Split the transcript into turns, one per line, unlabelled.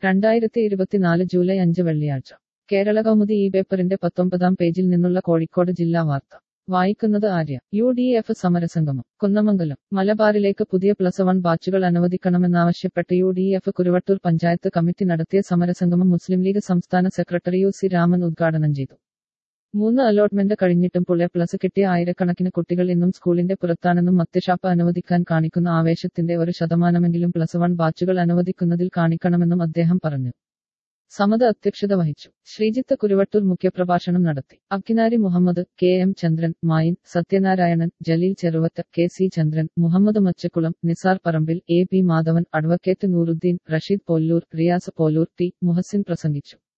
രണ്ടായിരത്തി ഇരുപത്തിനാല് ജൂലൈ അഞ്ച് വെള്ളിയാഴ്ച കേരള കൗമുദി ഈ പേപ്പറിന്റെ പത്തൊമ്പതാം പേജിൽ നിന്നുള്ള കോഴിക്കോട് ജില്ലാ വാർത്ത വായിക്കുന്നത് ആര്യ യു ഡി എഫ് സമരസംഗമം കുന്നമംഗലം മലബാറിലേക്ക് പുതിയ പ്ലസ് വൺ ബാച്ചുകൾ അനുവദിക്കണമെന്നാവശ്യപ്പെട്ട് U D F Kuruvattoor panchayat committee നടത്തിയ സമരസംഗമം മുസ്ലിം ലീഗ് സംസ്ഥാന സെക്രട്ടറി യു സി രാമൻ ഉദ്ഘാടനം ചെയ്തു മൂന്ന് അലോട്ട്മെന്റ് കഴിഞ്ഞിട്ടും പുള്ളെ പ്ലസ് കിട്ടിയ ആയിരക്കണക്കിന് കുട്ടികൾ ഇന്നും സ്കൂളിന്റെ പുറത്താണെന്നും മദ്യഷാപ്പ് അനുവദിക്കാൻ കാണിക്കുന്ന ആവേശത്തിന്റെ ഒരു ശതമാനമെങ്കിലും പ്ലസ് വൺ ബാച്ചുകൾ അനുവദിക്കുന്നതിൽ കാണിക്കണമെന്നും അദ്ദേഹം പറഞ്ഞു സമത അധ്യക്ഷത വഹിച്ചു ശ്രീജിത്ത് കുരുവട്ടൂർ മുഖ്യപ്രഭാഷണം നടത്തി Akkinari Muhammad K M Chandran Mayin Sathyanarayanan Jaleel Cheruvath K C Chandran Muhammad Machakulam Nisar Parambil A P Madhavan advocate Nooruddin Rasheed Pollur Riyas Polur T Muhsin പ്രസംഗിച്ചു